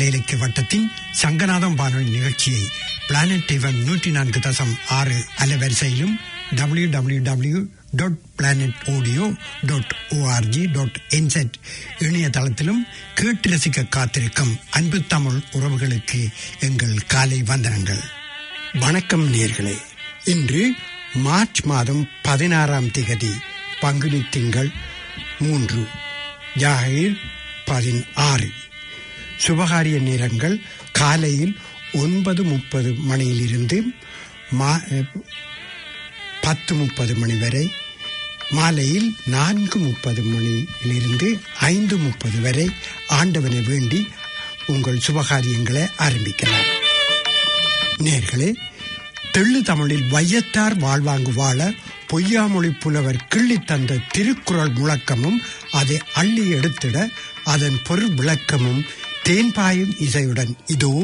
கலை இலக்கிய வட்டத்தின் சங்கநாதம் வானொலி நிகழ்ச்சியை பிளானட் டிவன் நூற்றி நான்கு தசம் ஆறு அலைவரிசையிலும் W W W dot planet audio dot O R G dot என்செட் இணையதளத்திலும் கேட்டு ரசிக்க காத்திருக்கும் அன்பு தமிழ் உறவுகளுக்கு எங்கள் காலை வந்தனங்கள் வணக்கம் நேர்களே இன்று மார்ச் மாதம் பதினாறாம் திகதி பங்குனி திங்கள் மூன்று ஜாகிர் பதினாறு சுபகாரிய நேரங்கள் காலையில் ஒன்பது முப்பது மணியிலிருந்து மா- பத்து முப்பது மணி வரை மாலையில் நான்கு முப்பது மணியிலிருந்து ஐந்து முப்பது வரை ஆண்டவனை வேண்டி உங்கள் சுபகாரியங்களை ஆரம்பிக்கலாம் நேர்களே தெள்ளு தமிழில் வையத்தார் வாழ்வாங்கு வாழ பொய்யாமொழி புலவர் கிள்ளி தந்த திருக்குறள் முழக்கமும் அதை அள்ளி எடுத்திட அதன் பொருள் விளக்கமும் தேன்பாயும் இசையுடன் இதோ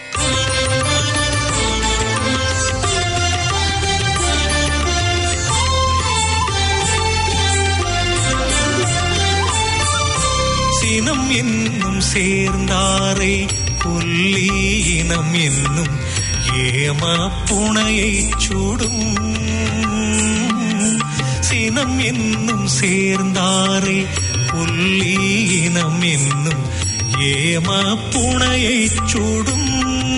சினம் என்னும் சேர்ந்தாரை புள்ளி இனம் என்னும் ஏம புனையை சூடும் சினம் என்னும் சேர்ந்தாரை புள்ளி இனம் என்னும் ஏம புனையை சூடும்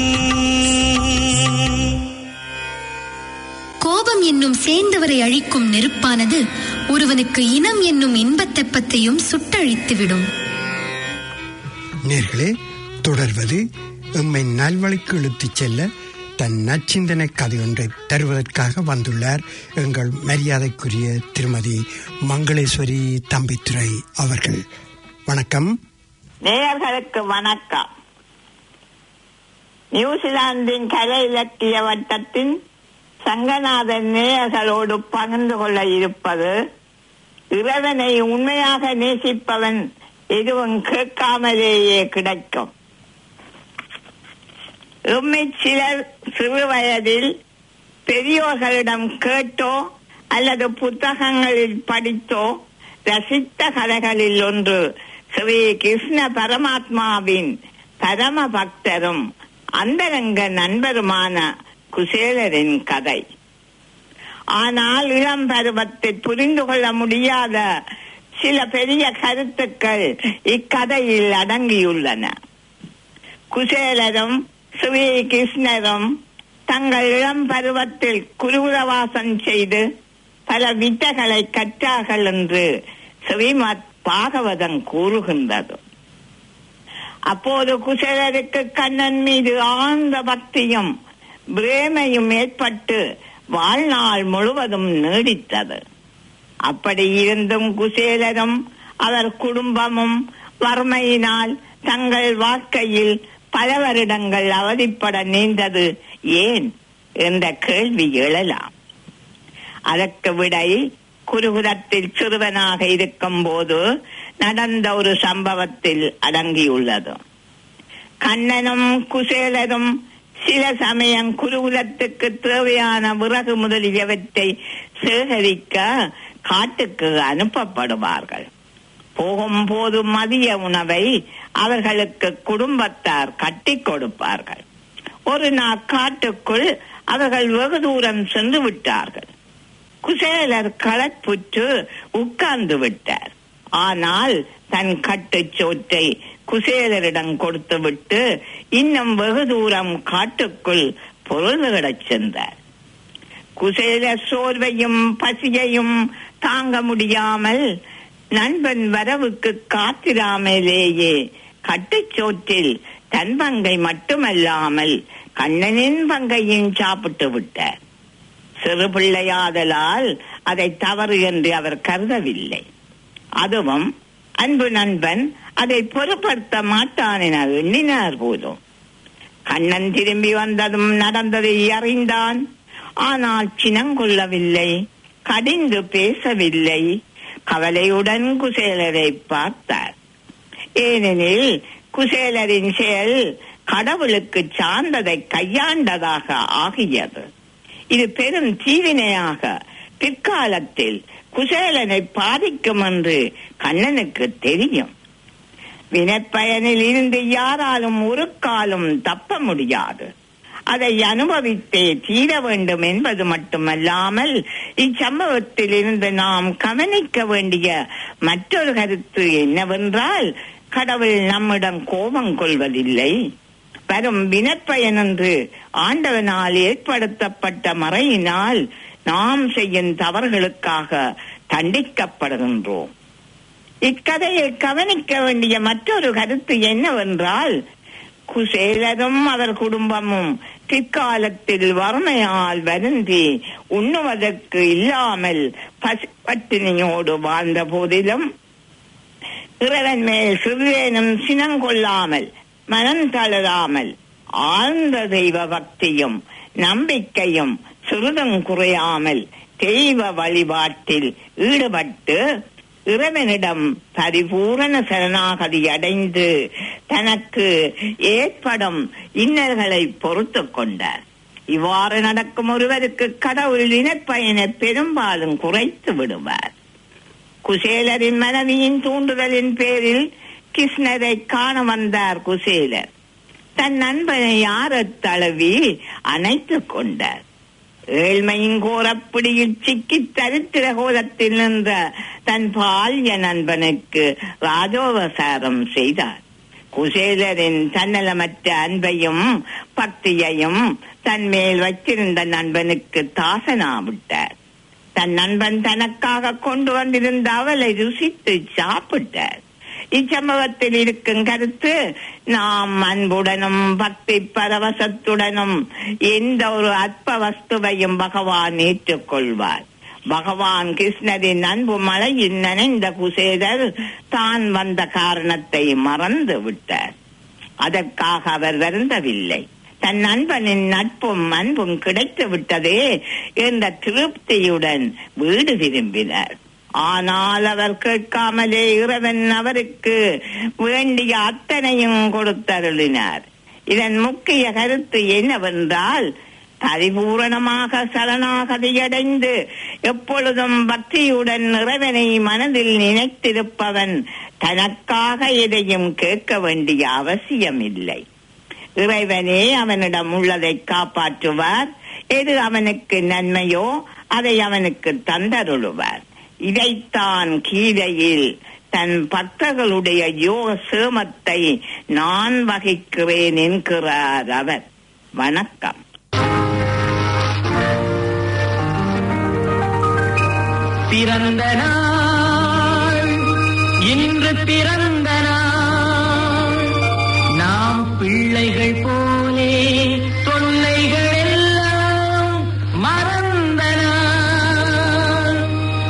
கோபம் என்னும் சேர்ந்தவரை அழிக்கும் நெருப்பானது ஒருவனுக்கு இனம் என்னும் இன்பத் தெப்பத்தையும் சுட்டழித்துவிடும் நேர்களே தொடர்வது எம்மை நல்வழிக்கு இழுத்துச் செல்ல தன் நச்சிந்தனை கதை ஒன்றை தருவதற்காக வந்துள்ளார் எங்கள் மரியாதைக்குரிய திருமதி மங்களேஸ்வரி தம்பித்துறை அவர்கள் வணக்கம் நேயர்களுக்கு வணக்கம் நியூசிலாந்தின் கலை இலக்கிய வட்டத்தின் சங்கநாதன் நேயர்களோடு பகிர்ந்து கொள்ள இருப்பது இறைவனை உண்மையாக நேசிப்பவன் எதுவும் கேட்காமலேயே கிடைக்கும் எம்மை சிலர் சிறு வயதில் பெரியோர்களிடம் கேட்டோ அல்லது புத்தகங்களில் படித்தோ ரசித்த கதைகளில் ஒன்று ஸ்ரீ கிருஷ்ண பரமாத்மாவின் பரம பக்தரும் அந்தரங்க நண்பருமான குசேலரின் கதை ஆனால் இளம் பருவத்தில் புரிந்து கொள்ள முடியாத சில பெரிய கருத்துக்கள் இக்கதையில் அடங்கியுள்ளன குசேலரும் ஸ்ரீ கிருஷ்ணரும் தங்கள் இளம் பருவத்தில் குருகுலவாசம் செய்து பல வித்தைகளை கற்றார்கள் என்று ஸ்ரீமத் பாகவதம் கூறுகின்றது அப்போது குசேலருக்கு கண்ணன் மீது ஆழ்ந்த பக்தியும் பிரேமையும் ஏற்பட்டு வாழ்நாள் முழுவதும் நீடித்தது அப்படி இருந்தும் குசேலரும் அவர் குடும்பமும் வறுமையினால் தங்கள் வாழ்க்கையில் பல வருடங்கள் அவதிப்பட நேர்ந்தது ஏன் என்ற கேள்வி எழலாம் அதற்கு விடை குருகுலத்தில் சிறுவனாக இருக்கும் போது நடந்த ஒரு சம்பவத்தில் அடங்கியுள்ளது கண்ணனும் குசேலரும் சில சமயம் குருகுலத்துக்கு தேவையான விறகு முதலியவற்றை சேகரிக்க காட்டுக்கு அனுப்பப்படுவார்கள் போகும்போது மதிய உணவை அவர்களுக்கு குடும்பத்தார் கட்டி கொடுப்பார்கள் ஒரு நாள் காட்டுக்குள் அவர்கள் வெகு தூரம் சென்று விட்டார்கள் குசேலர் களப்புற்று உட்கார்ந்து விட்டார் ஆனால் தன் கட்டுச்சோற்றை குசேலரிடம் கொடுத்துவிட்டு இன்னும் வெகு தூரம் காட்டுக்குள் பொருள்கிடச் சென்றார் குசேலர் சோர்வையும் பசியையும் தாங்க முடியாமல் நண்பன் வரவுக்கு காத்திராமலேயே கட்டுச்சோற்றில் தன் பங்கை மட்டுமல்லாமல் கண்ணனின் பங்கையும் சாப்பிட்டு விட்டார் சிறு பிள்ளையாதலால் அதை தவறு என்று அவர் கருதவில்லை அதுவும் அன்பு நண்பன் அதை பொருட்படுத்த மாட்டான் என எண்ணினார் போதும் கண்ணன் திரும்பி வந்ததும் நடந்ததை அறிந்தான் ஆனால் சினங்கொள்ளவில்லை கடிந்து பேசவில்லை கவலையுடன் குசேலரை பார்த்தார் ஏனெனில் குசேலரின் செயல் கடவுளுக்கு சார்ந்ததை கையாண்டதாக ஆகியது இது பெரும் தீவினையாக பிற்காலத்தில் குசேலனை பாதிக்கும் என்று கண்ணனுக்கு தெரியும் வினைப்பயனில் இருந்து யாராலும் ஒரு காலும் தப்ப முடியாது அதை அனுபவித்தே தீர வேண்டும் என்பது மட்டுமல்லாமல் இச்சம்பவத்தில் இருந்து நாம் கவனிக்க வேண்டிய மற்றொரு கருத்து என்னவென்றால் கடவுள் நம்மிடம் கோபம் கொள்வதில்லை வரும் வினப்பயன் என்று ஆண்டவனால் ஏற்படுத்தப்பட்ட மறையினால் நாம் செய்யும் தவறுகளுக்காக தண்டிக்கப்படுகின்றோம் இக்கதையில் கவனிக்க வேண்டிய மற்றொரு கருத்து என்னவென்றால் குசேலரும் அவர் குடும்பமும் பிற்காலத்தில் வறுமையால் வருந்தி உண்ணுவதற்கு இல்லாமல் பசி பட்டினியோடு வாழ்ந்த போதிலும் இறைவன் மேல் சிறிதேனும் சினங்கொள்ளாமல் மனம் தளராமல் ஆழ்ந்த தெய்வ பக்தியும் நம்பிக்கையும் சிறிதும் குறையாமல் தெய்வ வழிபாட்டில் ஈடுபட்டு இறைவனிடம் பரிபூரண சரணாகதி அடைந்து தனக்கு ஏற்படும் இன்னல்களை பொறுத்து கொண்டார் இவ்வாறு நடக்கும் ஒருவருக்கு கடவுள் இனப்பயனை பெரும்பாலும் குறைத்து விடுவார் குசேலரின் மனைவியின் தூண்டுதலின் பேரில் கிருஷ்ணரை காண வந்தார் குசேலர் தன் நண்பனை யாரத் தழுவி அணைத்துக் கொண்டார் ஏழ்மையின் கோரப்பிடியில் சிக்கி தரித்திர கோலத்தில் நின்ற தன் பால்ய நண்பனுக்கு ராஜோபசாரம் செய்தார் குசேலரின் தன்னலமற்ற அன்பையும் பக்தியையும் தன் மேல் வச்சிருந்த நண்பனுக்கு தாசனாவிட்டார் தன் நண்பன் தனக்காக கொண்டு வந்திருந்த அவளை ருசித்து சாப்பிட்டார் இச்சம்பவத்தில் இருக்கும் கருத்து நாம் அன்புடனும் பக்தி பரவசத்துடனும் எந்த ஒரு அற்ப வஸ்துவையும் பகவான் ஏற்றுக்கொள்வார் பகவான் கிருஷ்ணரின் அன்பு மழையில் நனைந்த குசேதர் தான் வந்த காரணத்தை மறந்து விட்டார் அதற்காக அவர் வருந்தவில்லை தன் நண்பனின் நட்பும் அன்பும் கிடைத்து விட்டதே என்ற திருப்தியுடன் வீடு திரும்பினார் ஆனால் அவர் கேட்காமலே இறைவன் அவருக்கு வேண்டிய அத்தனையும் கொடுத்தருளினார் இதன் முக்கிய கருத்து என்னவென்றால் பரிபூரணமாக சரணாகதியடைந்து எப்பொழுதும் பக்தியுடன் இறைவனை மனதில் நினைத்திருப்பவன் தனக்காக எதையும் கேட்க வேண்டிய அவசியம் இல்லை இறைவனே அவனிடம் உள்ளதை காப்பாற்றுவார் எது அவனுக்கு நன்மையோ அதை அவனுக்கு தந்தருளுவார் இதைத்தான் கீதையில் தன் பக்தர்களுடைய யோக சேமத்தை நான் வகிக்கிறேன் என்கிறார் அவர் வணக்கம் பிறந்த நாள் இன்று பிறந்த நாள் நாம் பிள்ளைகள் போலே தொல்லைகள் எல்லாம் மறந்த நாள்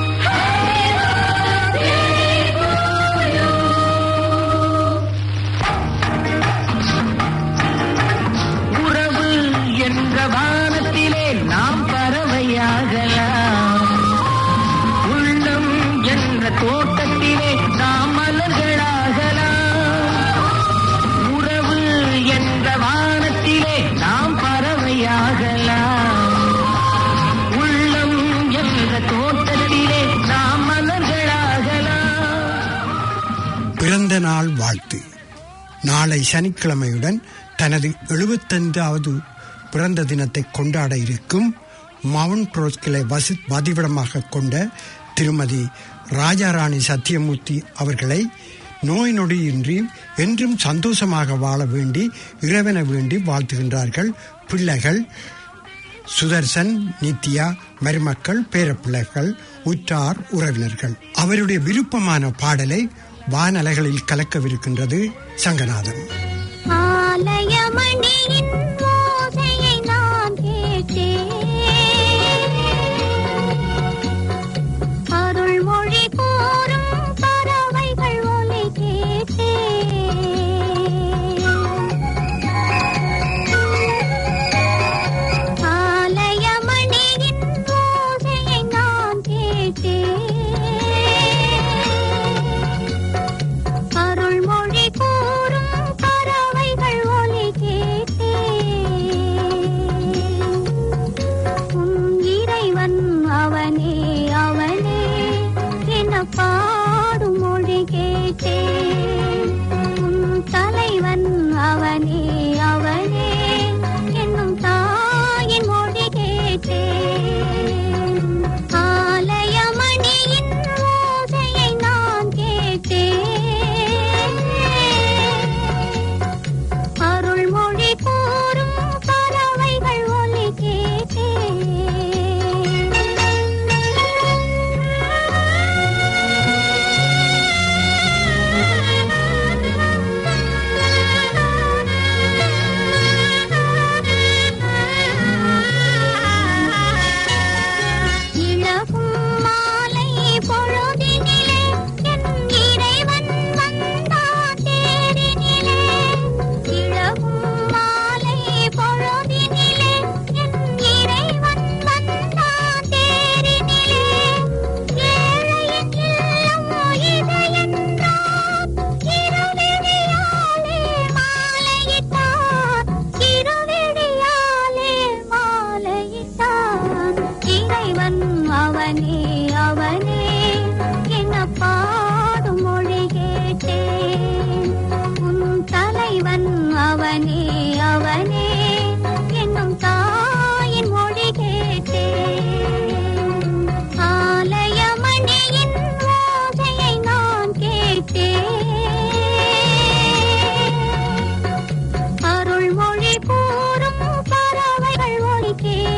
உறவு என்ற வானத்திலே நாம் பறவையாகலாம் உள்ளம் என்ற தோட்டத்திலே நாம் மலர்களாகலாம் உறவு என்ற வானத்திலே நாம் பறவையாகலாம் உள்ளம் என்ற தோட்டத்திலே நாம் மலர்களாகலாம் பிறந்த நாள் வாழ்த்து நாளை சனிக்கிழமையுடன் தனது எழுபத்தைந்தாவது பிறந்த தினத்தை கொண்டாட இருக்கும் மவுண்ட் ரோஸ்கிளை வசி வதிவிடமாக கொண்ட திருமதி ராஜாராணி சத்தியமூர்த்தி அவர்களை நோய் நொடியின்றி என்றும் சந்தோஷமாக வாழ வேண்டி இறைவன வேண்டி வாழ்த்துகின்றார்கள் பிள்ளைகள் சுதர்சன் நித்யா மருமக்கள் பேரப்பிள்ளைகள் உற்றார் உறவினர்கள் அவருடைய விருப்பமான பாடலை வானலைகளில் கலக்கவிருக்கின்றது சங்கநாதன் ஆலயமணியின் ஓசையை நான் கேட்டேன் அருள்மொழி கூறும் பறவைகள் ஒலி கேட்டேன் ஆலயமணியின் ஓசையை நான் கேட்டேன் அருள்மொழி கூறும் பறவைகள் அவனே அவனே என்ன பாடும் மொழி கேட்டேன் உன் தலைவன் அவனே அவனே என்னும் தாயின் மொழி கேட்டேன் ஆலயமணியின் ஓசையை நான் கேட்டேன் அருள்மொழி கூறும் பறவைகள் ஒலி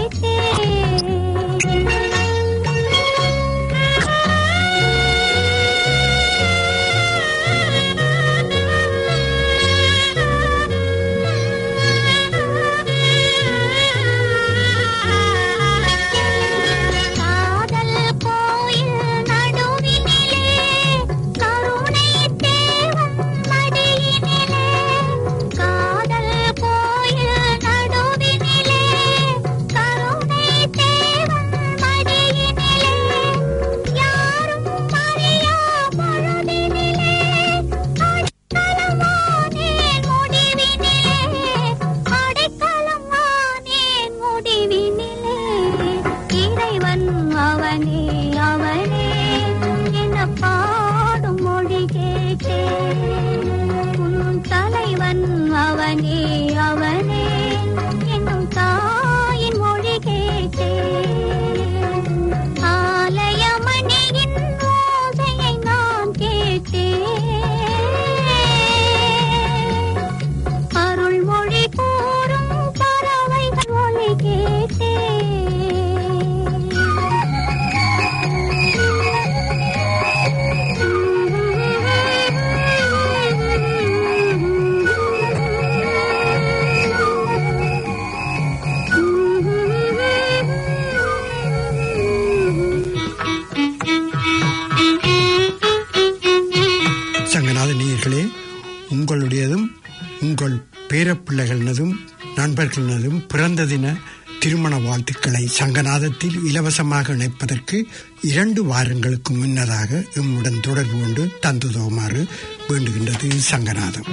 கேட்டேன் காதல் கோயில் நடுவினிலே கருணை தேவன் மடியினிலே காதல் கோயில் நடுவினிலே கருணை தேவன் மடியினிலே யாரும் அறியா பொழுதினிலே அடைக்கலமானேன் முடிவினிலே அடைக்கலமானேன் முடிவினிலே இறைவன் அவனே அவனே என பாடும் மொழி கேட்டேன் உன் தலைவன் அவனே அவனே என்னும் தாயின் மொழி கேட்டேன் ஆலயமணியின் ஓசையை நான் கேட்டேன் அருள்மொழி கூறும் பறவைகள் ஒலி சங்கநாத நேயர்களே உங்களுடையதும் உங்கள் பேரப்பிள்ளைகளினதும் நண்பர்களினதும் பிறந்த தின திருமண வாழ்த்துக்களை சங்கநாதத்தில் இலவசமாக இணைப்பதற்கு இரண்டு வாரங்களுக்கு முன்னதாக எம்முடன் தொடர்பு கொண்டு தந்துதோமாறு வேண்டுகின்றது சங்கநாதம்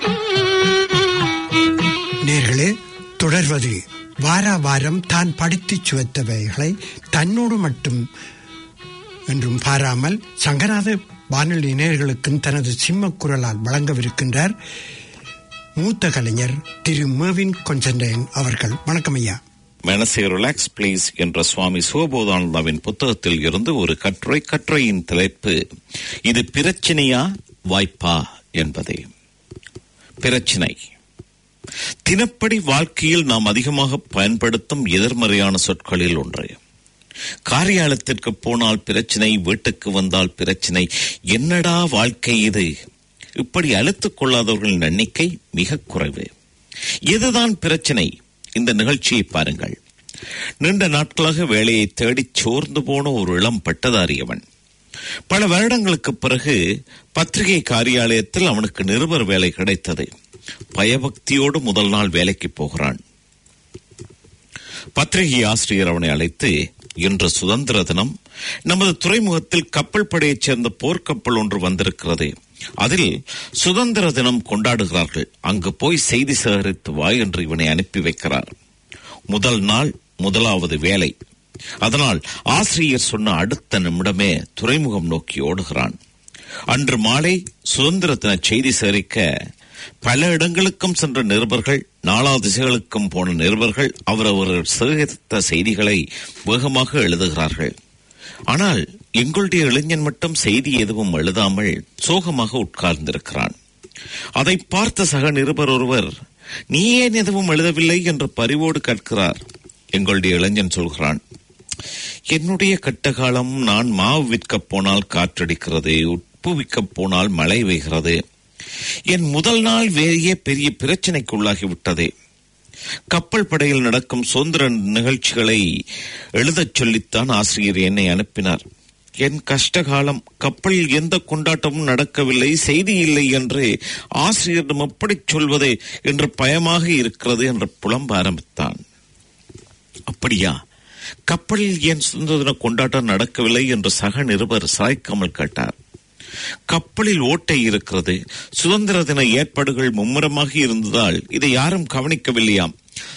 நேர்களே தொடர்வது வார வாரம் தான் படித்துச் சுவைத்தவைகளை தன்னோடு மட்டும் என்றும் பாராமல் சங்கநாத வானொலி நேயர்களுக்கும் தனது சிம்ம குரலால் வழங்கவிருக்கின்றார் மூத்த கலைஞர் திரு மேவின் கொன்சன்டைன் அவர்கள் வணக்கம் ஐயா மனசை ரிலாக்ஸ் பிளீஸ் என்ற சுவாமி சிவபோதானந்தாவின் புத்தகத்தில் இருந்து ஒரு கட்டுரை கட்டுரையின் தலைப்பு இது பிரச்சனையா வாய்ப்பா என்பதே பிரச்சனை தினப்படி வாழ்க்கையில் நாம் அதிகமாக பயன்படுத்தும் எதிர்மறையான சொற்களில் ஒன்று காரியாலயத்திற்கு போனால் பிரச்சனை வீட்டுக்கு வந்தால் பிரச்சனை என்னடா வாழ்க்கை இது இப்படி அழுத்துக் கொள்ளாதவர்களின் எண்ணிக்கை மிக குறைவு இதுதான் பிரச்சனை இந்த நிகழ்ச்சியை பாருங்கள் நீண்ட நாட்களாக வேலையை தேடிச் சோர்ந்து போன ஒரு இளம் பட்டதாரி அவன் பல வருடங்களுக்கு பிறகு பத்திரிகை காரியாலயத்தில் அவனுக்கு நிருபர் வேலை கிடைத்தது பயபக்தியோடு முதல் நாள் வேலைக்கு போகிறான் பத்திரிகை ஆசிரியர் அவனை அழைத்து இன்று சுதந்திர தினம் நமது துறைமுகத்தில் கப்பல் படையைச் சேர்ந்த போர்க்கப்பல் ஒன்று வந்திருக்கிறது அதில் சுதந்திர தினம் கொண்டாடுகிறார்கள் அங்கு போய் செய்தி சேகரித்து வா என்று இவனை அனுப்பி வைக்கிறார் முதல் நாள் முதலாவது வேலை அதனால் ஆசிரியர் சொன்ன அடுத்த நிமிடமே துறைமுகம் நோக்கி ஓடுகிறான் அன்று மாலை சுதந்திர தின செய்தி சேகரிக்க பல இடங்களுக்கும் சென்ற நிருபர்கள் நாலா திசைகளுக்கும் போன நிருபர்கள் அவரவர்கள் சேகரித்த செய்திகளை வேகமாக எழுதுகிறார்கள் ஆனால் எங்களுடைய இளைஞன் மட்டும் செய்தி எதுவும் எழுதாமல் சோகமாக உட்கார்ந்திருக்கிறான் அதை பார்த்த சக நிருபர் ஒருவர் நீ ஏன் எதுவும் எழுதவில்லை என்று பரிவோடு கேட்கிறார் எங்களுடைய இளைஞன் சொல்கிறான் என்னுடைய கட்டகாலம் நான் மாவு விற்கப் போனால் காற்றடிக்கிறது உப்பு விற்கப் போனால் மழை பெய்கிறது என் முதல் நாள் வேறையே பெரிய பிரச்சனைக்குள்ளாகி விட்டது கப்பல் படையில் நடக்கும் சுதந்திர நிகழ்ச்சிகளை எழுதச் சொல்லித்தான் ஆசிரியர் என்னை அனுப்பினார் என் கஷ்டகாலம் கப்பலில் எந்த கொண்டாட்டமும் நடக்கவில்லை செய்தி இல்லை என்று ஆசிரியரிடம் எப்படி சொல்வது என்று பயமாக இருக்கிறது என்று புலம்ப ஆரம்பித்தான் அப்படியா கப்பலில் ஏன் சுதந்திர தின கொண்டாட்டம் நடக்கவில்லை என்று சக நிருபர் சாய்க்காமல் கேட்டார் கப்பலில் ஓட்டை இருக்கிறது சுதந்திர தின ஏற்பாடுகள் மும்முரமாக இருந்ததால் இதை யாரும் கவனிக்கவில்லையாம்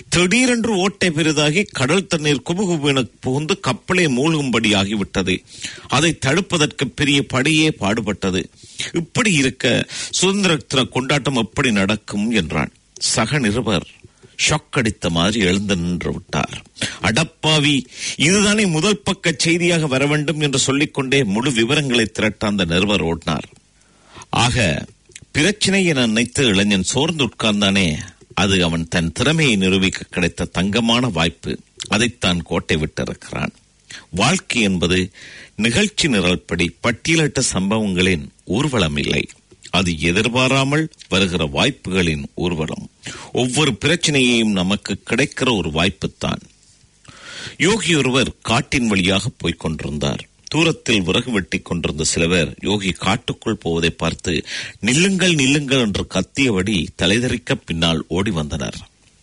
திடீரென்று ஓட்டை பெரிதாகி கடல் தண்ணீர் குபுகுபென புகுந்து கப்பலே மூழ்கும்படி ஆகிவிட்டது அதை தடுப்பதற்கு பெரிய படையே பாடுபட்டது இப்படி இருக்க சுதந்திர தின கொண்டாட்டம் எப்படி நடக்கும் என்றான் சக நிருபர் ஷாக் அடித்த மாதிரி எழுந்து நின்று விட்டார் அடப்பாவி இதுதானே முதல் பக்க செய்தியாக வர வேண்டும் என்று சொல்லிக்கொண்டே முழு விவரங்களை திரட்ட அந்த நிருபர் ஓடினார் ஆக பிரச்சனை என நினைத்து இளைஞன் சோர்ந்து உட்கார்ந்தானே அது அவன் தன் திறமையை நிரூபிக்க கிடைத்த தங்கமான வாய்ப்பு அதைத்தான் கோட்டை விட்டிருக்கிறான் வாழ்க்கை என்பது நிகழ்ச்சி நிரல்படி பட்டியலிட்ட சம்பவங்களின் ஊர்வலம் இல்லை அது எதிர்பாராமல் வருகிற வாய்ப்புகளின் ஊர்வலம் ஒவ்வொரு பிரச்சனையையும் நமக்கு கிடைக்கிற ஒரு வாய்ப்புத்தான் யோகி ஒருவர் காட்டின் வழியாக போய்க் கொண்டிருந்தார் தூரத்தில் விறகு வெட்டி கொண்டிருந்த சிலவர் யோகி காட்டுக்குள் போவதை பார்த்து நில்லுங்கள் நில்லுங்கள் என்று கத்தியபடி தலைதறிக்க பின்னால் ஓடி வந்தனர்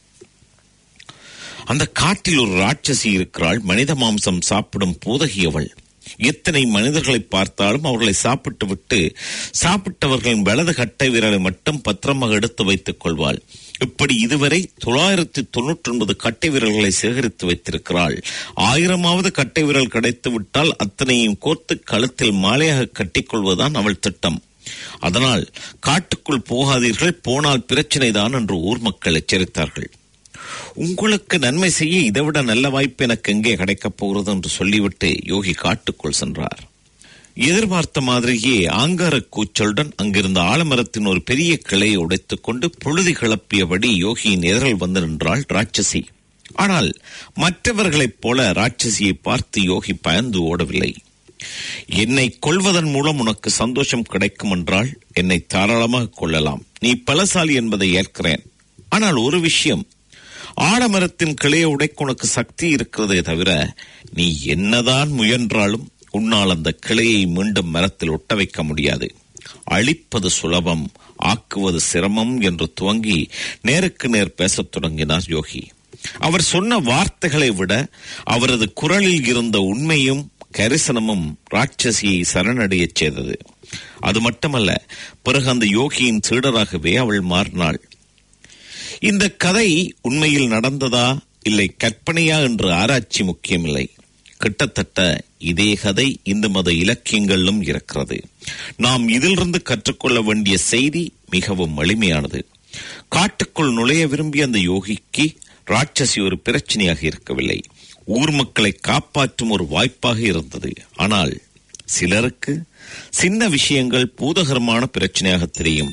அந்த காட்டில் ஒரு ராட்சசி இருக்கிறாள் மனித மாம்சம் சாப்பிடும் பூதகியவள் எத்தனை மனிதர்களை பார்த்தாலும் அவர்களை சாப்பிட்டு விட்டு சாப்பிட்டவர்களின் வலது கட்டை விரலை மட்டும் பத்திரமாக எடுத்து வைத்துக் கொள்வாள் இப்படி இதுவரை தொள்ளாயிரத்தி தொன்னூற்றி ஒன்பது கட்டை விரல்களை சேகரித்து வைத்திருக்கிறாள் ஆயிரமாவது கட்டை விரல் கிடைத்து விட்டால் அத்தனையும் கோர்த்து கழுத்தில் மாலையாக கட்டிக்கொள்வதுதான் அவள் திட்டம் அதனால் காட்டுக்குள் போகாதீர்கள் போனால் பிரச்சனைதான் என்று ஊர் மக்கள் எச்சரித்தார்கள் உங்களுக்கு நன்மை செய்ய இதைவிட நல்ல வாய்ப்பு எனக்கு எங்கே கிடைக்கப் போகிறது என்று சொல்லிவிட்டு யோகி காட்டுக்குள் சென்றார் எதிர்பார்த்த மாதிரியே ஆங்கார கூச்சலுடன் அங்கிருந்த ஆலமரத்தின் ஒரு பெரிய கிளையை உடைத்துக் கொண்டு புழுதி கிளப்பியபடி யோகியின் எதிரில் வந்து நின்றாள் ராட்சசி ஆனால் மற்றவர்களைப் போல ராட்சசியை பார்த்து யோகி பயந்து ஓடவில்லை என்னை கொள்வதன் மூலம் உனக்கு சந்தோஷம் கிடைக்கும் என்றால் என்னை தாராளமாக கொள்ளலாம் நீ பலசாலி என்பதை ஏற்கிறேன் ஆனால் ஒரு விஷயம் ஆலமரத்தின் கிளையை உடைக்க உனக்கு சக்தி இருக்கிறதே தவிர நீ என்னதான் முயன்றாலும் உன்னால் அந்த கிளையை மீண்டும் மரத்தில் ஒட்ட வைக்க முடியாது அழிப்பது சுலபம் ஆக்குவது சிரமம் என்று துவங்கி நேருக்கு நேர் பேசத் தொடங்கினார் யோகி அவர் சொன்ன வார்த்தைகளை விட அவரது குரலில் இருந்த உண்மையும் கரிசனமும் ராட்சசியை சரணடையச் செய்தது அது மட்டுமல்ல பிறகு அந்த யோகியின் சீடராகவே அவள் மாறினாள் இந்த கதை உண்மையில் நடந்ததா இல்லை கற்பனையா என்று ஆராய்ச்சி முக்கியமில்லை கிட்டத்தட்ட இதே கதை இந்து மத இலக்கியங்களிலும் இருக்கிறது நாம் இதிலிருந்து கற்றுக்கொள்ள வேண்டிய செய்தி மிகவும் எளிமையானது காட்டுக்குள் நுழைய விரும்பிய அந்த யோகிக்கு ராட்சசி ஒரு பிரச்சனையாக இருக்கவில்லை ஊர் மக்களை காப்பாற்றும் ஒரு வாய்ப்பாக இருந்தது ஆனால் சிலருக்கு சின்ன விஷயங்கள் பூதகரமான பிரச்சனையாக தெரியும்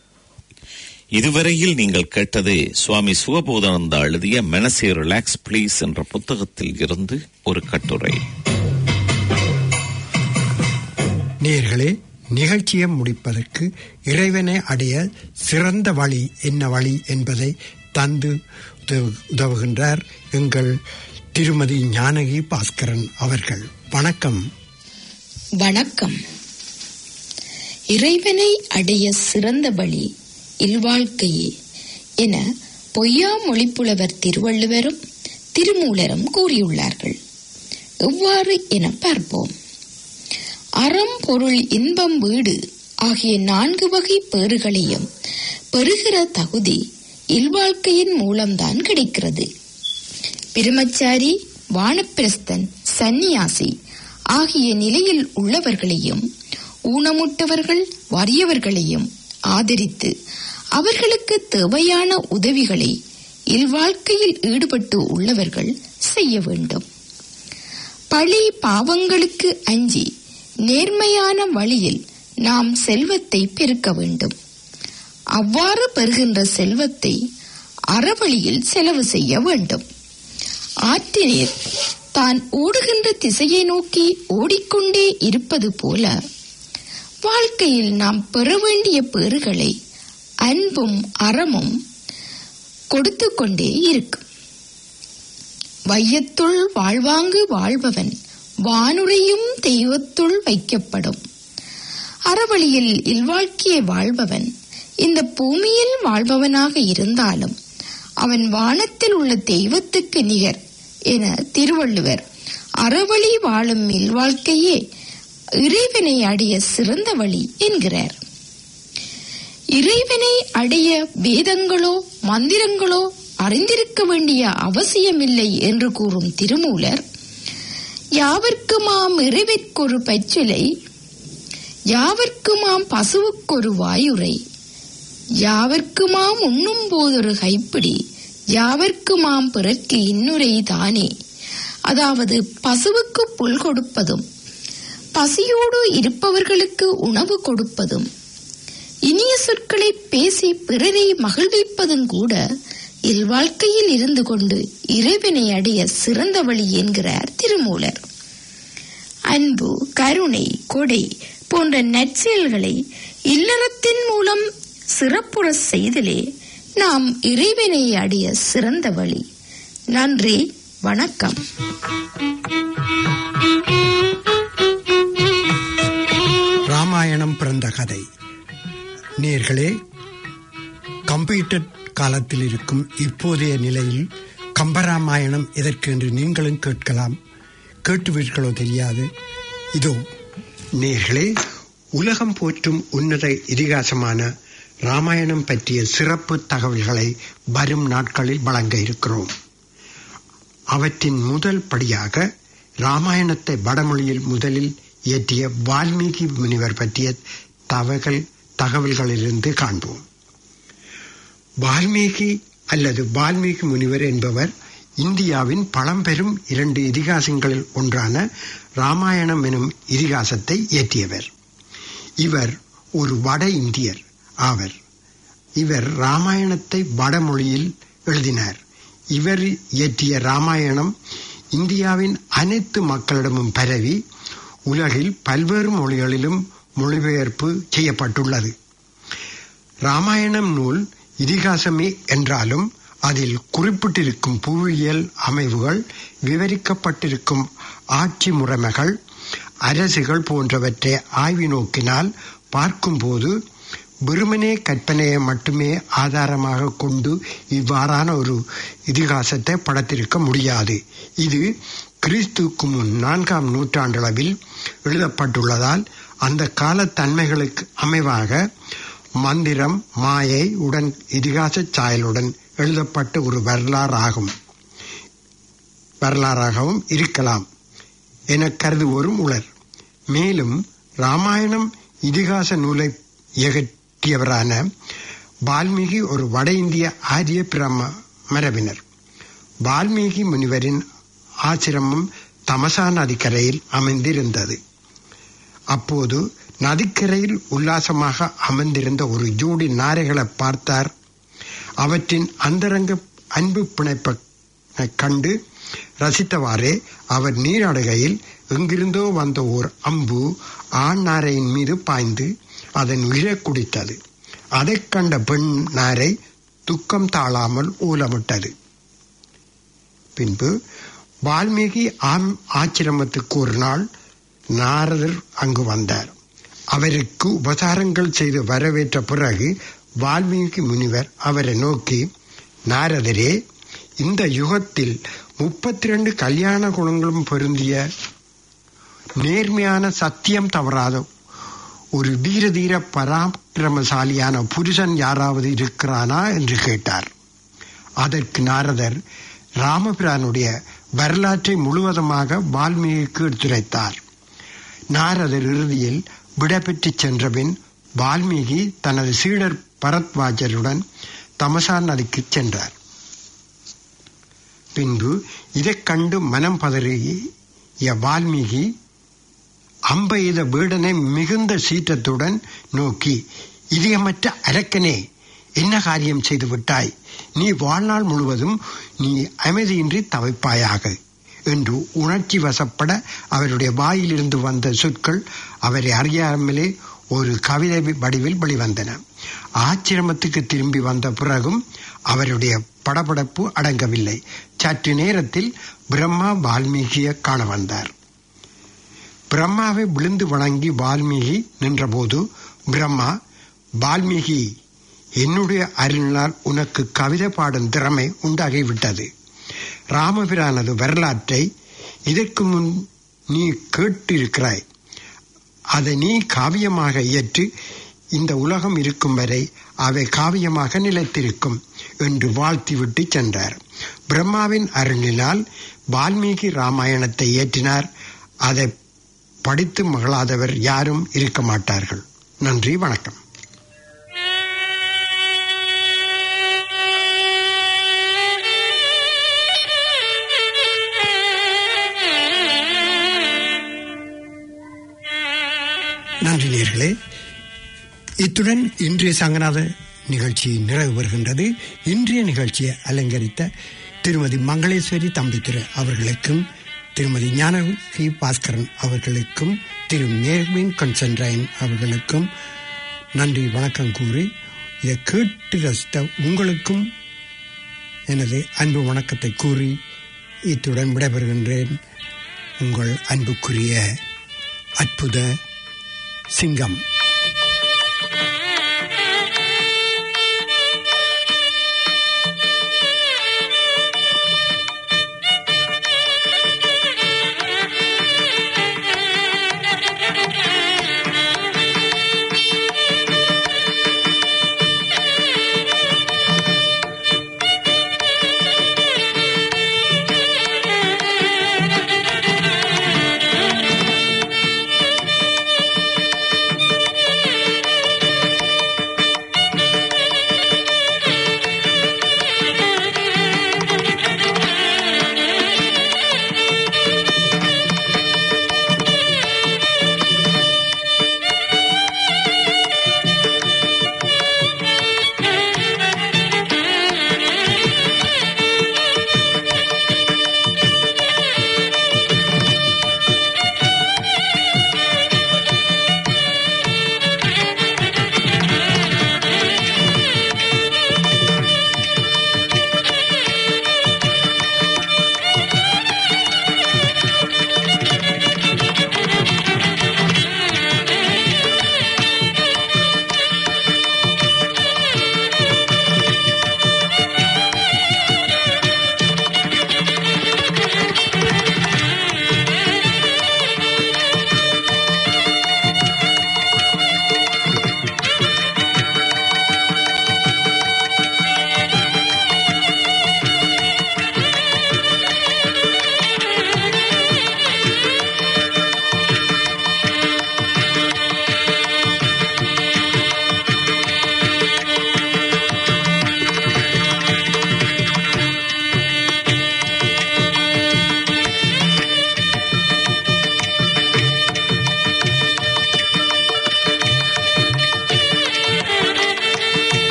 இதுவரையில் நீங்கள் கேட்டது சுவாமி சுகபோதானந்தா எழுதிய மெனசே ரிலாக்ஸ் பிளீஸ் என்ற புத்தகத்தில் இருந்து ஒரு கட்டுரை நேர்களே நிகழ்ச்சியை முடிப்பதற்கு இறைவனை அடைய சிறந்த வழி என்ன வழி என்பதை தந்து உதவு- உதவுகின்றார் எங்கள் திருமதி ஞானகி பாஸ்கரன் அவர்கள் வணக்கம் வணக்கம் இறைவனை அடைய சிறந்த வழி இல்வாழ்க்கையே என பொய்யா மொழிப்புலவர் திருவள்ளுவரும் திருமூலரும் கூறியுள்ளார்கள் எவ்வாறு என பார்ப்போம் அறம் பொருள் இன்பம் வீடு ஆகிய நான்கு வகை பேறுகளையும் பெறுகிற தகுதி இல்வாழ்க்கையின் மூலம்தான் கிடைக்கிறது பிரம்மச்சாரி வானப்பிரஸ்தன் சந்நியாசி ஆகிய நிலையில் உள்ளவர்களையும் ஊனமுட்டவர்கள் வறியவர்களையும் ஆதரித்து அவர்களுக்கு தேவையான உதவிகளை இல்வாழ்க்கையில் ஈடுபட்டு உள்ளவர்கள் செய்ய வேண்டும் பழி பாவங்களுக்கு அஞ்சி நேர்மையான வழியில் நாம் செல்வத்தை பெருக்க வேண்டும் அவ்வாறு பெறுகின்ற செல்வத்தை அறவழியில் செலவு செய்ய வேண்டும் ஆற்றினீர் தான் ஓடுகின்ற திசையை நோக்கி ஓடிக்கொண்டே இருப்பது போல வாழ்க்கையில் நாம் பெற வேண்டிய பெறுகளை அன்பும் அறமும் கொடுத்து கொண்டே இருக்கும் வையத்துள் வாழ்வாங்கு வாழ்பவன் வானுரையும் தெய்வத்துள் வைக்கப்படும் அறவழியில் இல்வாழ்க்கையை வாழ்பவன் இந்த பூமியில் வாழ்பவனாக இருந்தாலும் அவன் வானத்தில் உள்ள தெய்வத்துக்கு நிகர் என திருவள்ளுவர் அறவழி வாழும் இல்வாழ்க்கையே இறைவனை அடைய சிறந்த வழி என்கிறார் இறைவனை அடைய வேதங்களோ மந்திரங்களோ அறிந்திருக்க வேண்டிய அவசியமில்லை என்று கூறும் திருமூலர் யாவர்க்குமாம் இறைவிற்கொரு பச்சிலை யாவர்க்குமாம் பசுவுக்கொரு வாயுரை யாவர்க்குமாம் உண்ணும் போதொரு கைப்பிடி யாவர்க்குமாம் பிறர்க்கு இன்னுரை தானே அதாவது பசுவுக்கு புல் கொடுப்பதும் பசியோடு இருப்பவர்களுக்கு உணவு கொடுப்பதும் இனிய சொற்களை பேசி பிறரை மகிழ்விப்பதும் கூட இல்வாழ்க்கையில் இருந்து கொண்டு இறைவனை அடைய சிறந்த வழி என்கிறார் திருமூலர் அன்பு கருணை கொடை போன்ற நற்செயல்களை இல்லறத்தின் மூலம் சிறப்புற செய்தலே நாம் இறைவனை அடைய சிறந்த வழி நன்றி வணக்கம் ராமாயணம் பிறந்த கதை நேர்களே கம்ப்யூட்டர் காலத்தில் இருக்கும் இப்போதைய நிலையில் கம்பராமாயணம் எதற்கு என்று நீங்களும் கேட்கலாம் கேட்டுவீர்களோ தெரியாது இதோ நேர்களே உலகம் போற்றும் உன்னத இதிகாசமான ராமாயணம் பற்றிய சிறப்பு தகவல்களை வரும் நாட்களில் வழங்க இருக்கிறோம் அவற்றின் முதல் படியாக ராமாயணத்தை வடமொழியில் முதலில் இயற்றிய வால்மீகி முனிவர் பற்றிய தகவல் தகவல்களிலிருந்து காண்போம் வால்மீகி அல்லது வால்மீகி முனிவர் என்பவர் இந்தியாவின் பழம்பெரும் இரண்டு இதிகாசங்களில் ஒன்றான ராமாயணம் எனும் இதிகாசத்தை இயற்றியவர் இவர் ஒரு வட இந்தியர் ஆவர் இவர் ராமாயணத்தை வடமொழியில் எழுதினார் இவர் இயற்றிய ராமாயணம் இந்தியாவின் அனைத்து மக்களிடமும் பரவி உலகில் பல்வேறு மொழிகளிலும் மொழிபெயர்ப்பு செய்யப்பட்டுள்ளது ராமாயணம் நூல் இதிகாசமே என்றாலும் அதில் குறிப்பிட்டிருக்கும் புவியியல் அமைவுகள் விவரிக்கப்பட்டிருக்கும் ஆட்சி முறைமைகள் அரசுகள் போன்றவற்றை ஆய்வு நோக்கினால் பார்க்கும்போது வெறுமனே கற்பனையை மட்டுமே ஆதாரமாக கொண்டு இவ்வாறான ஒரு இதிகாசத்தை படைத்திருக்க முடியாது இது கிறிஸ்துக்கு முன் நான்காம் நூற்றாண்டளவில் எழுதப்பட்டுள்ளதால் அந்த கால தன்மைகளுக்கு அமைவாக மந்திரம் மாயை உடன் இதிகாச சாயலுடன் எழுதப்பட்ட ஒரு வரலாறாகும் வரலாறாகவும் இருக்கலாம் என கருதுவோரும் உளர் மேலும் ராமாயணம் இதிகாச நூலை இயற்றியவரான வால்மீகி ஒரு வட இந்திய ஆரிய பிரம மரபினர் வால்மீகி முனிவரின் ஆசிரமம் தமசா நதிக்கரையில் அமைந்திருந்தது அப்போது நதிக்கரையில் உல்லாசமாக அமர்ந்திருந்த ஒரு ஜோடி நாரைகளை பார்த்தார் அவற்றின் அந்தரங்க அன்பு பிணைப்பை கண்டு ரசித்தவாறே அவர் நீராடுகையில் எங்கிருந்தோ வந்த ஓர் அம்பு ஆண் நாரையின் மீது பாய்ந்து அதன் உயிரை குடித்தது அதைக் கண்ட பெண் நாரை துக்கம் தாழாமல் ஊலமிட்டது பின்பு வால்மீகி ஆம் ஆச்சிரமத்துக்கு ஒரு நாள் நாரதர் அங்கு வந்தார் அவருக்கு உபசாரங்கள் செய்து வரவேற்ற பிறகு வால்மீகி முனிவர் அவரை நோக்கி நாரதரே இந்த யுகத்தில் முப்பத்தி ரெண்டு கல்யாண குணங்களும் பொருந்திய நேர்மையான சத்தியம் தவறாத ஒரு வீர தீர பராக்கிரமசாலியான புருஷன் யாராவது இருக்கிறானா என்று கேட்டார் அதற்கு நாரதர் ராமபிரானுடைய வரலாற்றை முழுவதுமாக வால்மீகிக்கு எடுத்துரைத்தார் நாரதர் இறுதியில் விடைபெற்று சென்றபின் வால்மீகி தனது சீடர் பரத்வாஜருடன் தமசா நதிக்கு சென்றார் பின்பு இதைக் கண்டு மனம் பதறிய வால்மீகி அம்ப எய்த வீடனை மிகுந்த சீற்றத்துடன் நோக்கி இதயமற்ற அரக்கனே என்ன காரியம் செய்து விட்டாய் நீ வாழ்நாள் முழுவதும் நீ அமைதியின்றி தவிப்பாயாக என்று உணர்ச்சி வசப்பட அவருடைய வாயிலிருந்து வந்த சொற்கள் அவரை அறியாமலே ஒரு கவிதை வடிவில் வெளிவந்தன ஆச்சிரமத்துக்கு திரும்பி வந்த பிறகும் அவருடைய படபடப்பு அடங்கவில்லை சற்று நேரத்தில் பிரம்மா வால்மீகியை காண வந்தார் பிரம்மாவை விழுந்து வணங்கி வால்மீகி நின்றபோது பிரம்மா வால்மீகி என்னுடைய அருளினால் உனக்கு கவிதை பாடும் திறமை உண்டாகிவிட்டது ராமபிரானது வரலாற்றை இதற்கு முன் நீ கேட்டிருக்கிறாய் அதை நீ காவியமாக இயற்றி இந்த உலகம் இருக்கும் வரை அவை காவியமாக நிலைத்திருக்கும் என்று வாழ்த்திவிட்டு சென்றார் பிரம்மாவின் அருளினால் வால்மீகி ராமாயணத்தை ஏற்றினார் அதை படித்து மகளாதவர் யாரும் இருக்க மாட்டார்கள் நன்றி வணக்கம் நன்றி நேர்களே இத்துடன் இன்றைய சங்கநாத நிகழ்ச்சி நிறைவு பெறுகின்றது இன்றைய நிகழ்ச்சியை அலங்கரித்த திருமதி மங்களேஸ்வரி தம்பித்துறை அவர்களுக்கும் திருமதி ஞானகி பாஸ்கரன் அவர்களுக்கும் திரு மேர்வின் கன்சன்ட்ரைன் அவர்களுக்கும் நன்றி வணக்கம் கூறி இதை கேட்டு ரசித்த உங்களுக்கும் எனது அன்பு வணக்கத்தை கூறி இத்துடன் விடைபெறுகின்றேன் உங்கள் அன்புக்குரிய அற்புத சிங்கம்